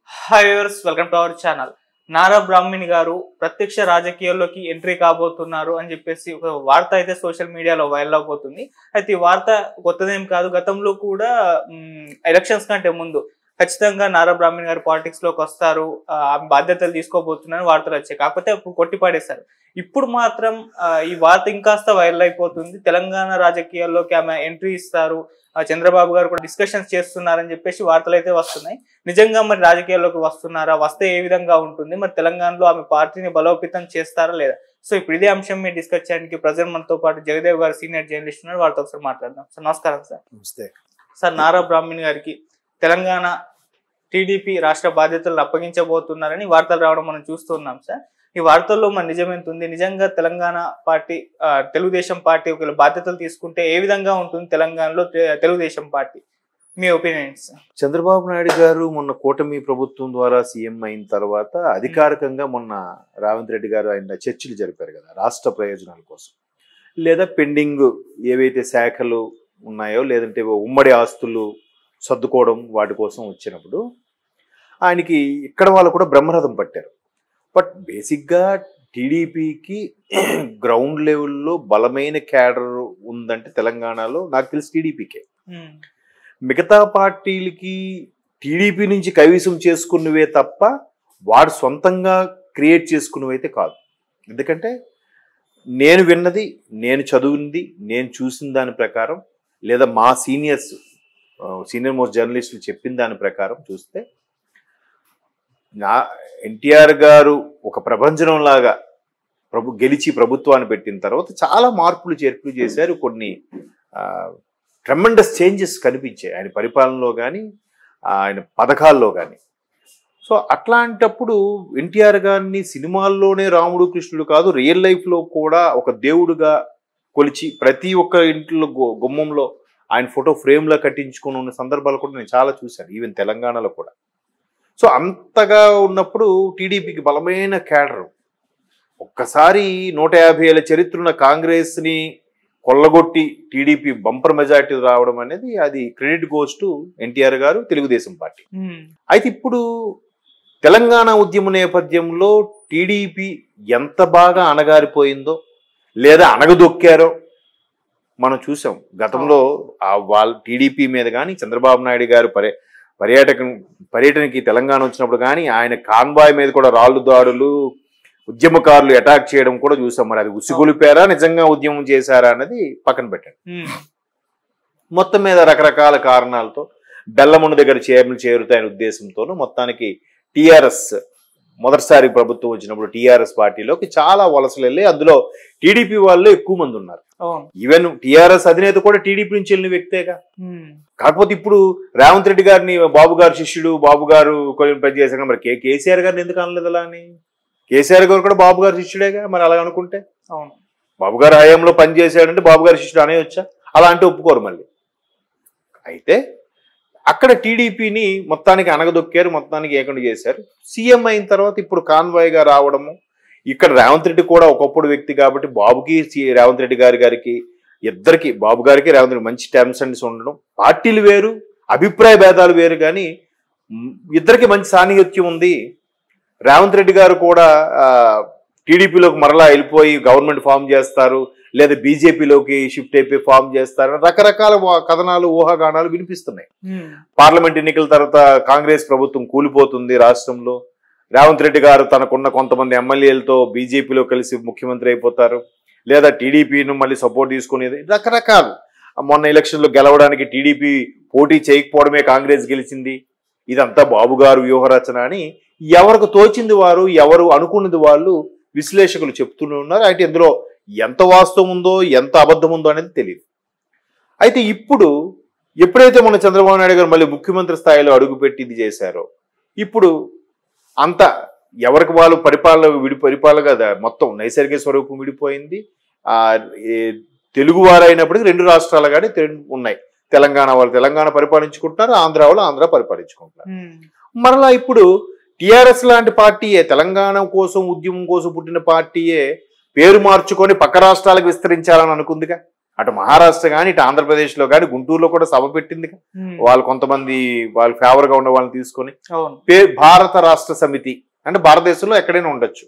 Hi viewers welcome to our channel Nara Brahmani గారు ప్రత్యక్ష రాజకీయాల్లోకి ఎంట్రీ కాబోతున్నారు అని చెప్పేసి ఒక వార్త అయితే సోషల్ మీడియాలో వైరల్ అవబోతుంది అయితే ఈ వార్త కొత్తదేం కాదు గతంలో కూడా ఎలక్షన్స్ కంటే ముందు ఖచ్చితంగా నారా బ్రాహ్మణి గారు పాలిటిక్స్ లోకి వస్తారు ఆ బాధ్యతలు తీసుకోబోతున్నారని వార్తలు వచ్చాయి కాకపోతే అప్పుడు కొట్టిపడేశారు ఇప్పుడు మాత్రం ఆ, ఈ వార్త ఇంకాస్త వైరల్ అయిపోతుంది తెలంగాణ రాజకీయాల్లోకి ఆమె ఎంట్రీ ఇస్తారు ఆ, చంద్రబాబు గారు కూడా డిస్కషన్స్ చేస్తున్నారని చెప్పేసి వార్తలు అయితే వస్తున్నాయి నిజంగా మరి రాజకీయాల్లోకి వస్తున్నారా వస్తే ఏ విధంగా ఉంటుంది మరి తెలంగాణలో ఆమె పార్టీని బలోపేతం చేస్తారా లేదా సో ఇప్పుడు ఇదే అంశం మీద డిస్కస్ చేయడానికి ప్రజెంట్ మనతో పాటు జగదేవ్ గారు సీనియర్ జర్నలిస్ట్ ఉన్నారు వాళ్ళతో ఒకసారి మాట్లాడదాం సార్ నమస్కారం సార్ నమస్తే సార్ నారా బ్రాహ్మణి గారికి తెలంగాణ టీడీపీ రాష్ట్ర బాధ్యతలను అప్పగించబోతున్నారని వార్తలు రావడం మనం చూస్తున్నాం సార్ ఈ వార్తల్లో మన నిజమెంత ఉంది నిజంగా తెలంగాణ పార్టీ ఆ, తెలుగుదేశం పార్టీ ఒకవేళ బాధ్యతలు తీసుకుంటే ఏ విధంగా ఉంటుంది తెలంగాణలో తె- తెలుగుదేశం పార్టీ మీ ఒపీనియన్స్ చంద్రబాబు నాయుడు గారు మొన్న కూటమి ప్రభుత్వం ద్వారా సీఎం అయిన తర్వాత అధికారికంగా మొన్న రేవంత్ రెడ్డి గారు ఆయన చర్చలు జరిపారు కదా రాష్ట్ర ప్రయోజనాల కోసం లేదా పెండింగ్ ఏవైతే శాఖలు ఉన్నాయో లేదంటే ఉమ్మడి ఆస్తులు సర్దుకోవడం వాటి కోసం వచ్చినప్పుడు ఆయనకి ఇక్కడ వాళ్ళు కూడా బ్రహ్మరథం పట్టారు బట్ బేసిక్గా టీడీపీకి గ్రౌండ్ లెవెల్లో బలమైన క్యాడర్ ఉందంటే తెలంగాణలో నాకు తెలిసి టీడీపీకే మిగతా పార్టీలకి టీడీపీ నుంచి కైవసం చేసుకున్నవే తప్ప వాడు సొంతంగా క్రియేట్ చేసుకున్నవైతే కాదు ఎందుకంటే నేను విన్నది నేను చదివింది నేను చూసిన దాని ప్రకారం లేదా మా సీనియర్స్ సీనియర్ మోస్ట్ జర్నలిస్టులు చెప్పిన దాని ప్రకారం చూస్తే నా ఎన్టీఆర్ గారు ఒక ప్రభంజనం లాగా ప్రభు గెలిచి ప్రభుత్వాన్ని పెట్టిన తర్వాత చాలా మార్పులు చేర్పులు చేశారు కొన్ని ట్రెమండస్ చేంజెస్ కనిపించాయి ఆయన పరిపాలనలో కానీ ఆయన పథకాల్లో కానీ సో అట్లాంటప్పుడు ఎన్టీఆర్ గారిని సినిమాల్లోనే రాముడు కృష్ణుడు కాదు రియల్ లైఫ్లో కూడా ఒక దేవుడుగా కొలిచి ప్రతి ఒక్క ఇంట్లో గు- గుమ్మంలో ఆయన ఫోటో ఫ్రేమ్లో కట్టించుకుని ఉన్న సందర్భాలు కూడా నేను చాలా చూశాను ఈవెన్ తెలంగాణలో కూడా సో అంతగా ఉన్నప్పుడు టీడీపీకి బలమైన క్యాడర్ ఒక్కసారి నూట యాభై ఏళ్ళ చరిత్ర ఉన్న కాంగ్రెస్ని కొల్లగొట్టి టీడీపీ బంపర్ మెజార్టీ రావడం అనేది అది క్రెడిట్ గోస్ టు ఎన్టీఆర్ గారు తెలుగుదేశం పార్టీ అయితే ఇప్పుడు తెలంగాణ ఉద్యమ నేపథ్యంలో టీడీపీ ఎంత బాగా అణగారిపోయిందో లేదా అణగదొక్కారో మనం చూసాం గతంలో ఆ వాళ్ళ టీడీపీ మీద కానీ చంద్రబాబు నాయుడు గారు పర్య పర్యాటక పర్యటనకి తెలంగాణ వచ్చినప్పుడు కానీ ఆయన కాన్వాయ్ మీద కూడా రాళ్ళు దాడులు ఉద్యమకారులు అటాక్ చేయడం కూడా చూసాం మరి అది ఉసిగొలిపారా నిజంగా ఉద్యమం చేశారా అన్నది పక్కన పెట్టండి మొత్తం మీద రకరకాల కారణాలతో బెల్లముండ దగ్గర చేరలు చేరుతాయనే ఉద్దేశంతోనూ మొత్తానికి టీఆర్ఎస్ మొదటిసారి ప్రభుత్వం వచ్చినప్పుడు టీఆర్ఎస్ పార్టీలోకి చాలా వలసలు వెళ్ళి అందులో టీడీపీ వాళ్ళు ఎక్కువ మంది ఉన్నారు అవును ఈవెన్ టీఆర్ఎస్ అధినేత కూడా టీడీపీ నుంచి వెళ్ళిన వ్యక్తేగా ఉమ్. కాకపోతే ఇప్పుడు రేవంత్ రెడ్డి గారిని బాబు గారు శిష్యుడు బాబు గారు కొంచెం పనిచేశారు మరి కే కేసీఆర్ గారిని ఎందుకు అనలేదు అలా అని కేసీఆర్ గారు కూడా బాబు గారు శిష్యుడేగా మరి అలా అనుకుంటే అవును బాబు గారు హయాంలో పని చేశాడంటే బాబు గారి శిష్యుడు అనేయొచ్చా అలా అంటే ఒప్పుకోరు మళ్ళీ అయితే అక్కడ టీడీపీని మొత్తానికి అనగదొక్కారు మొత్తానికి ఏకండి చేశారు సీఎం అయిన తర్వాత ఇప్పుడు కాన్వాయ్గా రావడము ఇక్కడ రేవంత్ రెడ్డి కూడా ఒకప్పుడు వ్యక్తి కాబట్టి బాబుకి సి- రేవంత్ రెడ్డి గారి గారికి ఇద్దరికి బాబు గారికి రేవంత్ రెడ్డి మంచి టర్మ్స్ అండ్ ఉండడం పార్టీలు వేరు అభిప్రాయ భేదాలు వేరు కానీ మ్, ఇద్దరికి మంచి సాన్నిహిత్యం ఉంది రేవంత్ రెడ్డి గారు కూడా ఆ, టీడీపీలోకి మరలా వెళ్ళిపోయి గవర్నమెంట్ ఫామ్ చేస్తారు లేదా బీజేపీలోకి షిఫ్ట్ అయిపోయి ఫామ్ చేస్తారు రకరకాల వా- కథనాలు ఊహాగానాలు వినిపిస్తున్నాయి ఉమ్. పార్లమెంట్ ఎన్నికల తర్వాత కాంగ్రెస్ ప్రభుత్వం కూలిపోతుంది రాష్ట్రంలో రేవంత్ రెడ్డి గారు తనకున్న కొంతమంది ఎమ్మెల్యేలతో బీజేపీలో కలిసి ముఖ్యమంత్రి అయిపోతారు లేదా టీడీపీను మళ్ళీ సపోర్ట్ తీసుకునేది రకరకాలు మొన్న ఎలక్షన్లో గెలవడానికి టీడీపీ పోటీ చేయకపోవడమే కాంగ్రెస్ గెలిచింది ఇదంతా బాబు గారు వ్యూహరచన అని ఎవరికి తోచింది వారు ఎవరు అనుకున్నది వాళ్ళు విశ్లేషకులు చెప్తూనే ఉన్నారు అయితే ఇందులో ఎంత వాస్తవం ఉందో ఎంత అబద్ధం ఉందో అనేది తెలియదు అయితే ఇప్పుడు ఎప్పుడైతే మన చంద్రబాబు నాయుడు గారు మళ్ళీ ముఖ్యమంత్రి స్థాయిలో అడుగుపెట్టి ఇది చేశారో ఇప్పుడు అంత ఎవరికి వాళ్ళు పరిపాలన విడి పరిపాలన కదా మొత్తం నైసర్గిక స్వరూపం విడిపోయింది ఆ ఏ తెలుగు వారు అయినప్పటికీ రెండు రాష్ట్రాలు కానీ తె- ఉన్నాయి తెలంగాణ వాళ్ళు తెలంగాణ పరిపాలించుకుంటున్నారు ఆంధ్ర వాళ్ళు ఆంధ్ర పరిపాలించుకుంటున్నారు ఉమ్. మరలా ఇప్పుడు టిఆర్ఎస్ లాంటి పార్టీయే తెలంగాణ కోసం ఉద్యమం కోసం పుట్టిన పార్టీయే పేరు మార్చుకొని పక్క రాష్ట్రాలకు విస్తరించాలని అనుకుందిగా అటు మహారాష్ట్ర కానీ ఇటు ఆంధ్రప్రదేశ్లో కానీ గుంటూరులో కూడా సభ పెట్టింది ఉమ్, వాళ్ళు కొంతమంది వాళ్ళు ఫేవర్గా ఉన్న వాళ్ళని తీసుకొని అవును పే భారత రాష్ట్ర సమితి అంటే భారతదేశంలో ఎక్కడైనా ఉండొచ్చు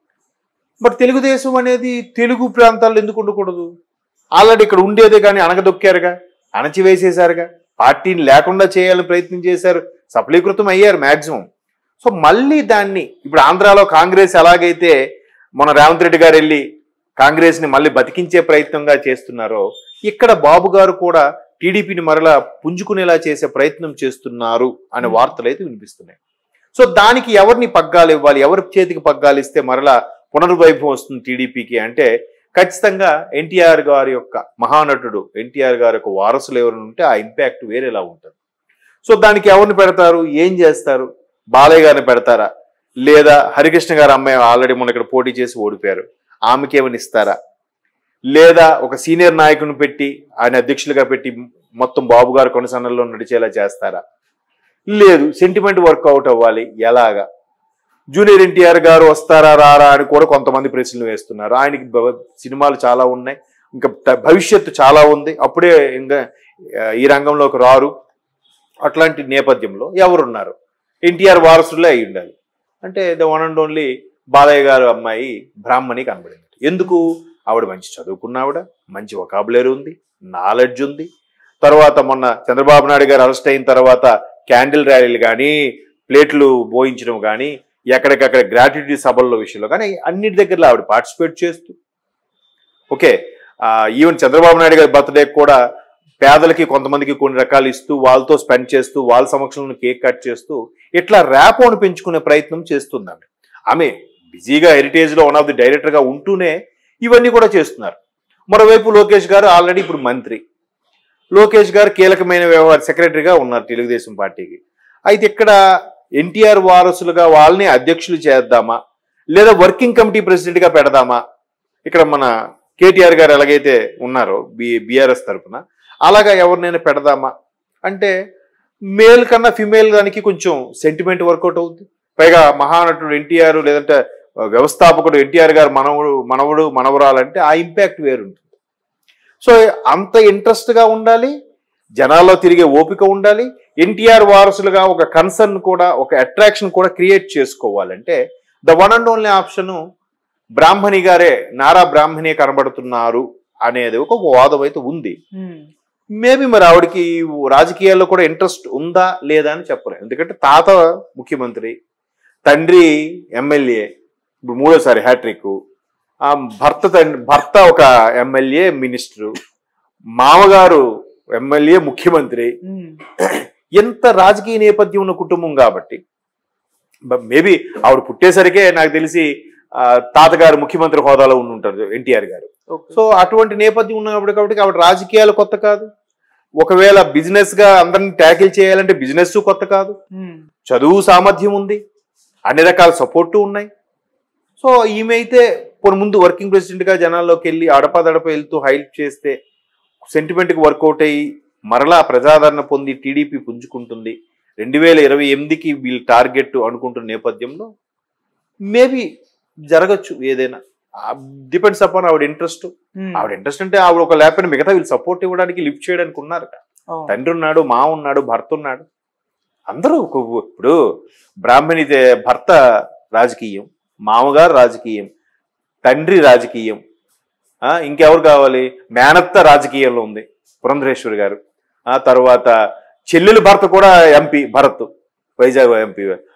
బట్ తెలుగుదేశం అనేది తెలుగు ప్రాంతాల్లో ఎందుకు ఉండకూడదు ఆల్రెడీ ఇక్కడ ఉండేదే కానీ అణగదొక్కారుగా అణచివేసేశారుగా పార్టీని లేకుండా చేయాలని ప్రయత్నం చేశారు సఫలీకృతం అయ్యారు మాక్సిమం సో మళ్ళీ దాన్ని ఇప్పుడు ఆంధ్రాలో కాంగ్రెస్ ఎలాగైతే మన రేవంత్ రెడ్డి గారు వెళ్ళి కాంగ్రెస్ని మళ్ళీ బతికించే ప్రయత్నంగా చేస్తున్నారో ఇక్కడ బాబు గారు కూడా టీడీపీని మరలా పుంజుకునేలా చేసే ప్రయత్నం చేస్తున్నారు అనే Hmm. వార్తలు అయితే వినిపిస్తున్నాయి సో దానికి ఎవరిని పగ్గాలు ఇవ్వాలి ఎవరి చేతికి పగ్గాలు ఇస్తే మరలా పునర్వైభవం వస్తుంది టీడీపీకి అంటే ఖచ్చితంగా ఎన్టీఆర్ గారి యొక్క మహానటుడు ఎన్టీఆర్ గారి యొక్క వారసులు ఎవరైనా ఉంటే ఆ ఇంపాక్ట్ వేరేలా ఉంటుంది సో దానికి ఎవరిని పెడతారు ఏం చేస్తారు బాలయ్య గారిని పెడతారా లేదా హరికృష్ణ గారి అమ్మాయి ఆల్రెడీ మొన్న ఇక్కడ పోటీ చేసి ఓడిపోయారు ఆమెకి ఏమైనా ఇస్తారా లేదా ఒక సీనియర్ నాయకుని పెట్టి ఆయన అధ్యక్షులుగా పెట్టి మొత్తం బాబు గారు కొనసాగంలో నడిచేలా చేస్తారా లేదు సెంటిమెంట్ వర్కౌట్ అవ్వాలి ఎలాగా జూనియర్ ఎన్టీఆర్ గారు వస్తారా రారా అని కూడా కొంతమంది ప్రశ్నలు వేస్తున్నారు ఆయనకి భవ- సినిమాలు చాలా ఉన్నాయి ఇంకా ట- భవిష్యత్తు చాలా ఉంది అప్పుడే ఇంకా ఆ, ఈ రంగంలోకి రారు అట్లాంటి నేపథ్యంలో ఎవరున్నారు ఎన్టీఆర్ వారసులే అయి ఉండాలి అంటే the one and only Balayya గారు అమ్మాయి బ్రాహ్మణి కనబడింది ఎందుకు ఆవిడ మంచి చదువుకున్న ఆవిడ మంచి వొకాబులరీ ఉంది నాలెడ్జ్ ఉంది తర్వాత మొన్న చంద్రబాబు నాయుడు గారు అరెస్ట్ అయిన తర్వాత క్యాండిల్ ర్యాలీలు కానీ ప్లేట్లు బోయించడం కానీ ఎక్కడికక్కడ గ్రాట్యుటీ సభల్లో విషయంలో కానీ అన్నిటి దగ్గరలో ఆవిడ పార్టిసిపేట్ చేస్తూ ఓకే ఈవెన్ చంద్రబాబు నాయుడు గారి బర్త్డే కూడా పేదలకి కొంతమందికి కొన్ని రకాలు ఇస్తూ వాళ్ళతో స్పెండ్ చేస్తూ వాళ్ళ సమక్షంలో కేక్ కట్ చేస్తూ ఇట్లా ర్యాపోను పెంచుకునే ప్రయత్నం చేస్తుంది ఆమె ఆమె బిజీగా హెరిటేజ్లో వన్ ఆఫ్ ది డైరెక్టర్గా ఉంటూనే ఇవన్నీ కూడా చేస్తున్నారు మరోవైపు లోకేష్ గారు ఆల్రెడీ ఇప్పుడు మంత్రి లోకేష్ గారు కీలకమైన వ్యవహార సెక్రటరీగా ఉన్నారు తెలుగుదేశం పార్టీకి అయితే ఇక్కడ ఎన్టీఆర్ వారసులుగా వాళ్ళని అధ్యక్షులు చేద్దామా లేదా వర్కింగ్ కమిటీ ప్రెసిడెంట్గా పెడదామా ఇక్కడ మన కేటీఆర్ గారు ఎలాగైతే ఉన్నారో బి బీఆర్ఎస్ తరఫున అలాగా ఎవరినైనా పెడదామా అంటే మేల్ కన్నా ఫిమేల్ దానికి కొంచెం సెంటిమెంట్ వర్కౌట్ అవుతుంది పైగా మహానటుడు ఎన్టీఆర్ లేదంటే వ్యవస్థాపకుడు ఎన్టీఆర్ గారు మనవడు మనవడు మనవరాలంటే ఆ ఇంపాక్ట్ వేరుంటుంది సో అంత ఇంట్రెస్ట్గా ఉండాలి జనాల్లో తిరిగే ఓపిక ఉండాలి ఎన్టీఆర్ వారసులుగా ఒక కన్సర్న్ కూడా ఒక అట్రాక్షన్ కూడా క్రియేట్ చేసుకోవాలంటే the one and only option Brahmani గారే నారా బ్రాహ్మణి కనబడుతున్నారు అనేది ఒక వాదం అయితే ఉంది ఉమ్, మేబీ మరి ఆవిడకి రాజకీయాల్లో కూడా ఇంట్రెస్ట్ ఉందా లేదా అని చెప్పలేం ఎందుకంటే తాత ముఖ్యమంత్రి తండ్రి ఎమ్మెల్యే ఇప్పుడు మూడోసారి హ్యాట్రిక్ ఆ భర్త తండ్రి భర్త ఒక ఎమ్మెల్యే మినిస్టరు మామగారు ఎమ్మెల్యే ముఖ్యమంత్రి ఉమ్, ఎంత రాజకీయ నేపథ్యం ఉన్న కుటుంబం కాబట్టి మేబీ ఆవిడ పుట్టేసరికే నాకు తెలిసి ఆ, తాతగారు ముఖ్యమంత్రి హోదాలో ఉండి ఉంటారు ఎన్టీఆర్ గారు ఓకే. సో అటువంటి నేపథ్యం ఉన్నప్పుడు కాబట్టి ఆవిడ రాజకీయాలు కొత్త కాదు ఒకవేళ బిజినెస్ గా అందరిని ట్యాకిల్ చేయాలంటే బిజినెస్ కొత్త కాదు ఉమ్, చదువు సామర్థ్యం ఉంది అన్ని రకాల సపోర్టు ఉన్నాయి సో ఈమె అయితే కొన్ని ముందు వర్కింగ్ ప్రెసిడెంట్ గా జనాల్లోకి వెళ్ళి అడపదడప వెళ్తూ హైలైట్ చేస్తే సెంటిమెంట్కి వర్కౌట్ అయ్యి మరలా ప్రజాదరణ పొంది టీడీపీ పుంజుకుంటుంది రెండు వేల ఇరవై ఎనిమిదికి వీళ్ళు టార్గెట్ అనుకుంటున్న నేపథ్యంలో మేబీ జరగచ్చు ఏదైనా డిపెండ్స్ అపాన్ ఆవిడ ఇంట్రెస్ట్ ఉమ్, ఆవిడ ఇంట్రెస్ట్ అంటే ఆవిడ ఒక లేకపోయినా మిగతా వీళ్ళు సపోర్ట్ ఇవ్వడానికి లిఫ్ట్ చేయడానికి ఉన్నారు అవును. తండ్రి ఉన్నాడు మా ఉన్నాడు భర్త ఉన్నాడు అందరూ ఒక- ఇప్పుడు బ్రాహ్మణి దే- భర్త రాజకీయం మామగారు రాజకీయం తండ్రి రాజకీయం ఆ, ఇంకెవరు కావాలి మేనత్త రాజకీయంలో ఉంది పురంధరేశ్వరి గారు ఆ తర్వాత చెల్లెలు భర్త కూడా ఎంపీ భరత్ వైజాగ్ ఎంపీ